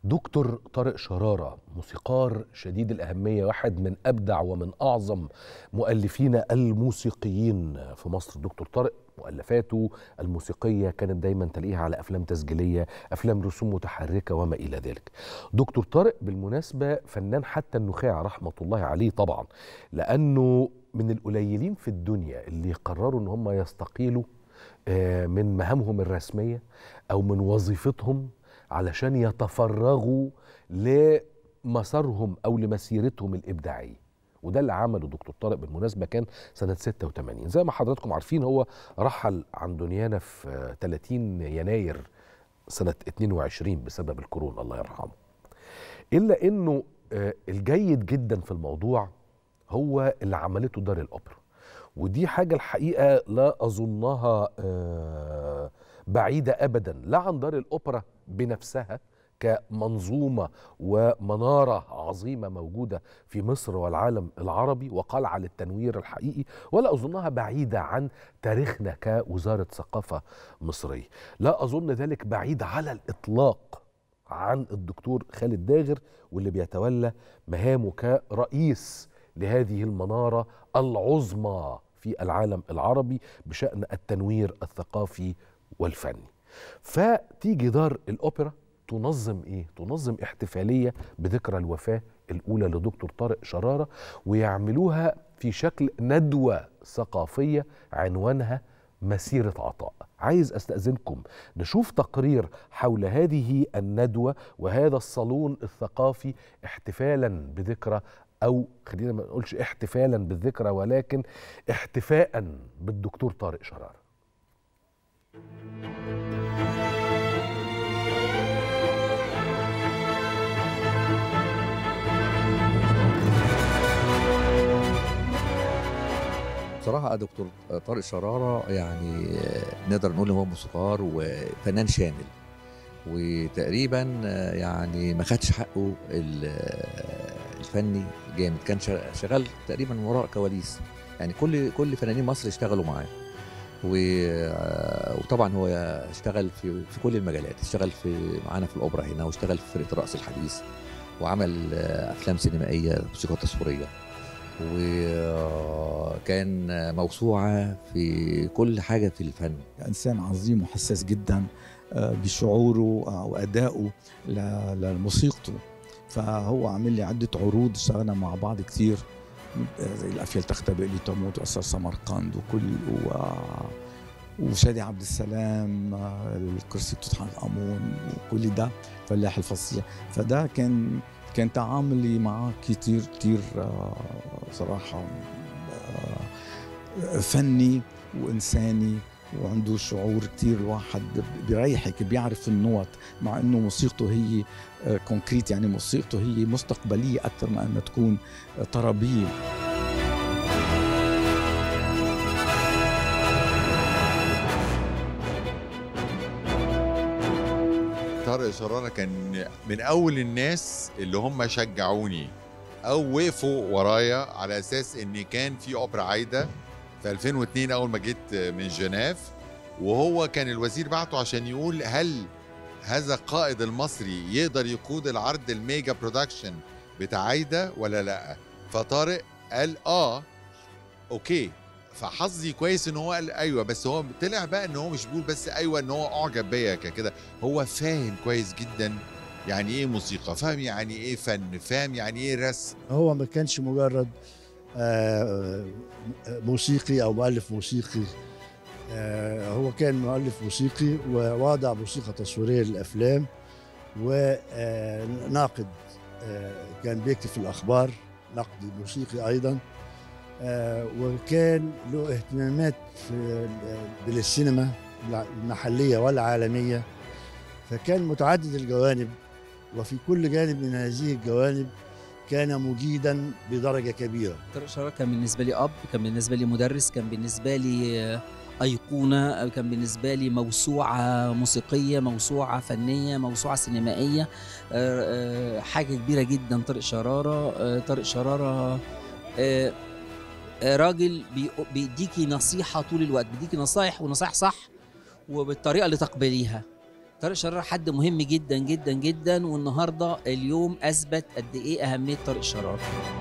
دكتور طارق شرارة موسيقار شديد الأهمية واحد من أبدع ومن أعظم مؤلفين الموسيقيين في مصر دكتور طارق مؤلفاته الموسيقية كانت دايما تلاقيها على أفلام تسجيلية أفلام رسوم متحركة وما إلى ذلك دكتور طارق بالمناسبة فنان حتى النخاع رحمة الله عليه طبعا لأنه من القليلين في الدنيا اللي قرروا ان هم يستقيلوا آه، من مهامهم الرسميه او من وظيفتهم علشان يتفرغوا لمسارهم او لمسيرتهم الابداعيه وده اللي عمله دكتور طارق بالمناسبه كان سنه 86 زي ما حضراتكم عارفين هو رحل عن دنيانا في آه، 30 يناير سنه 22 بسبب الكورونا الله يرحمه الا انه آه، الجيد جدا في الموضوع هو اللي عملته دار الاوبرا ودي حاجه الحقيقه لا اظنها آه، بعيده ابدا لا عن دار الاوبرا بنفسها كمنظومه ومناره عظيمه موجوده في مصر والعالم العربي وقلعه للتنوير الحقيقي ولا اظنها بعيده عن تاريخنا كوزاره ثقافه مصريه لا اظن ذلك بعيد على الاطلاق عن الدكتور خالد داغر واللي بيتولى مهامه كرئيس لهذه المناره العظمى في العالم العربي بشان التنوير الثقافي والفني. فتيجي دار الاوبرا تنظم ايه؟ تنظم احتفاليه بذكرى الوفاه الاولى لدكتور طارق شراره ويعملوها في شكل ندوه ثقافيه عنوانها مسيره عطاء. عايز استاذنكم نشوف تقرير حول هذه الندوه وهذا الصالون الثقافي احتفالا بذكرى او خلينا ما نقولش احتفالا بالذكرى ولكن احتفاء بالدكتور طارق شراره بصراحة دكتور طارق شرارة يعني نقدر نقول هو موسيقار وفنان شامل وتقريبا يعني ما خدش حقه ال- الفني جامد كان شا- شغال تقريبا من وراء كواليس يعني كل كل فنانين مصر اشتغلوا معاه و- وطبعا هو اشتغل في في كل المجالات اشتغل في معانا في الاوبرا هنا واشتغل في فرقه الرقص الحديث وعمل افلام سينمائيه موسيقى تصويريه وكان موسوعه في كل حاجه في الفن إنسان عظيم وحساس جدا آه، بشعوره آه، وأدائه ل- لموسيقته فهو عامل لي عدة عروض اشتغلنا مع بعض كتير آه، زي الأفيال تختبئ لي تموت وأسر سمرقند وكل و... وشادي عبد السلام آه، الكرسي بتطحن القانون وكل ده فلاح الفصيح فده كان كان تعاملي معاه كتير كتير آه، صراحة آه، فني وإنساني وعنده شعور كتير الواحد بيريحك بيعرف النوت مع انه موسيقته هي آه، كونكريت يعني موسيقته هي مستقبليه اكثر ما انها تكون آه، طربيه طارق شرارة كان من أول الناس اللي هم شجعوني أو وقفوا ورايا على أساس إن كان في أوبرا عايدة في 2002 أول ما جيت من جنيف وهو كان الوزير بعته عشان يقول هل هذا القائد المصري يقدر يقود العرض الميجا برودكشن بتاع عايدة ولا لا فطارق قال آه أوكي فحظي كويس ان هو قال ايوه بس هو طلع بقى ان هو مش بيقول بس ايوه ان هو اعجب بيا كده هو فاهم كويس جدا يعني ايه موسيقى فاهم يعني ايه فن فاهم يعني ايه رسم هو ما كانش مجرد آه، موسيقي او مؤلف موسيقي آه، هو كان مؤلف موسيقي وواضع موسيقى تصويريه للافلام وناقد كان بيكتب في الاخبار نقد موسيقي ايضا آه، وكان له اهتمامات في بالسينما المحليه والعالميه فكان متعدد الجوانب وفي كل جانب من هذه الجوانب كان مجيدا بدرجه كبيره طارق شرارة كان بالنسبة لي أب كان بالنسبة لي مدرس كان بالنسبة لي آه، أيقونة كان بالنسبة لي موسوعة موسيقية موسوعة فنية موسوعة سينمائية آه، آه، حاجة كبيرة جدا طارق شرارة آه، طارق شرارة آه، آه، راجل بي- بيديكي نصيحة طول الوقت بيديكي نصايح ونصايح صح وبالطريقة اللي تقبليها طارق شرارة حد مهم جدا جدا جدا والنهارده اليوم اثبت قد ايه اهميه طارق شرارة